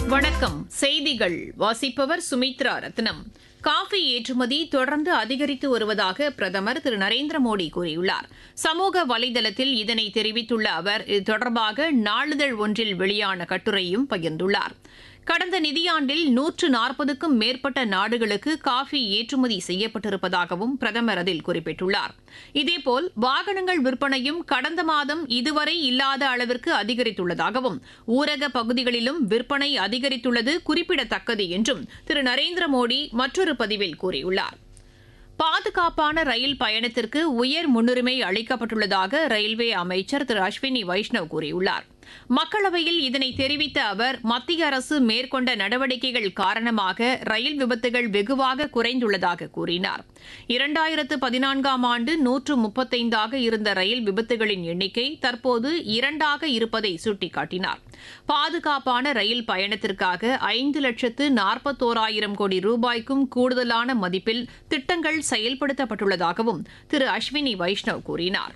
வணக்கம் செய்திகள் வாசிப்பவர் சுமித்ரா ரத்னம் காஃபி ஏற்றுமதி தொடர்ந்து அதிகரித்து வருவதாக பிரதமர் திரு நரேந்திர மோடி கூறியுள்ளார் சமூக வலைதளத்தில் இதனை தெரிவித்துள்ள அவர் இது தொடர்பாக நாளிதழ் ஒன்றில் வெளியான கட்டுரையும் பகிர்ந்துள்ளார் கடந்த நிதியாண்டில் நூற்று நாற்பதுக்கும் மேற்பட்ட நாடுகளுக்கு காஃபி ஏற்றுமதி செய்யப்பட்டிருப்பதாகவும் பிரதமர் அதில் குறிப்பிட்டுள்ளார் இதேபோல் வாகனங்கள் விற்பனையும் கடந்த மாதம் இதுவரை இல்லாத அளவிற்கு அதிகரித்துள்ளதாகவும் ஊரக பகுதிகளிலும் விற்பனை அதிகரித்துள்ளது குறிப்பிடத்தக்கது என்றும் திரு நரேந்திர மோடி மற்றொரு பதிவில் கூறியுள்ளார் பாதுகாப்பான ரயில் பயணத்திற்கு உயர் முன்னுரிமை அளிக்கப்பட்டுள்ளதாக ரயில்வே அமைச்சர் திரு அஸ்வினி வைஷ்ணவ் கூறியுள்ளார் மக்களவையில் இதனை தெரிவித்த அவர் மத்திய அரசு மேற்கொண்ட நடவடிக்கைகள் காரணமாக ரயில் விபத்துகள் வெகுவாக குறைந்துள்ளதாக கூறினார் இரண்டாயிரத்து பதினான்காம் ஆண்டு நூற்று முப்பத்தைந்தாக இருந்த ரயில் விபத்துகளின் எண்ணிக்கை தற்போது இரண்டாக இருப்பதை சுட்டிக்காட்டினார் பாதுகாப்பான ரயில் பயணத்திற்காக ஐந்து லட்சத்து நாற்பத்தோராயிரம் கோடி ரூபாய்க்கும் கூடுதலான மதிப்பில் திட்டங்கள் செயல்படுத்தப்பட்டுள்ளதாகவும் திரு அஸ்வினி வைஷ்ணவ் கூறினார்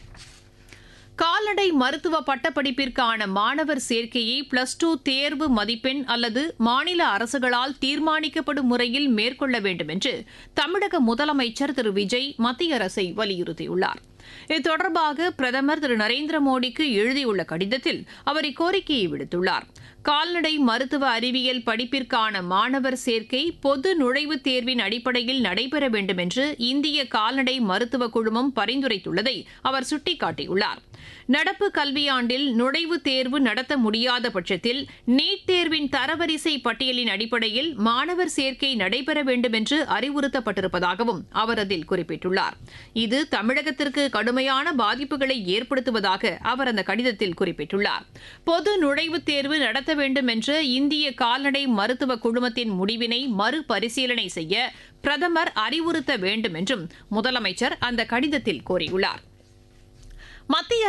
கால்நடை மருத்துவ பட்டப்படிப்பிற்கான மாணவர் சேர்க்கையை பிளஸ் டூ தேர்வு மதிப்பெண் அல்லது மாநில அரசுகளால் தீர்மானிக்கப்படும் முறையில் மேற்கொள்ள வேண்டும் என்று தமிழக முதலமைச்சர் திரு விஜய் மத்திய அரசை வலியுறுத்தியுள்ளார் இது தொடர்பாக பிரதமர் திரு நரேந்திர மோடிக்கு எழுதியுள்ள கடிதத்தில் அவர் இக்கோரிக்கையை விடுத்துள்ளார் கால்நடை மருத்துவ அறிவியல் படிப்பிற்கான மாணவர் சேர்க்கை பொது நுழைவுத் தேர்வின் அடிப்படையில் நடைபெற வேண்டும் என்று இந்திய கால்நடை மருத்துவ குழுமம் பரிந்துரைத்துள்ளதை அவர் சுட்டிக்காட்டியுள்ளார் நடப்பு கல்வியாண்டில் நுழைவுத் தேர்வு நடத்த முடியாத பட்சத்தில் நீட் தேர்வின் தரவரிசை பட்டியலின் அடிப்படையில் மாணவர் சேர்க்கை நடைபெற வேண்டும் என்று அறிவுறுத்தப்பட்டிருப்பதாகவும் அவர் அதில் குறிப்பிட்டுள்ளார் இது தமிழகத்திற்கு கடுமையான பாதிப்புகளை ஏற்படுத்துவதாக அவர் அந்த கடிதத்தில் குறிப்பிட்டுள்ளார் பொது நுழைவுத் தேர்வு நடத்த வேண்டும் என்ற இந்திய கால்நடை மருத்துவ குழுமத்தின் முடிவினை மறுபரிசீலனை செய்ய பிரதமர் அறிவுறுத்த வேண்டும் என்றும் முதலமைச்சர் அந்த கடிதத்தில் கோரியுள்ளார் மத்திய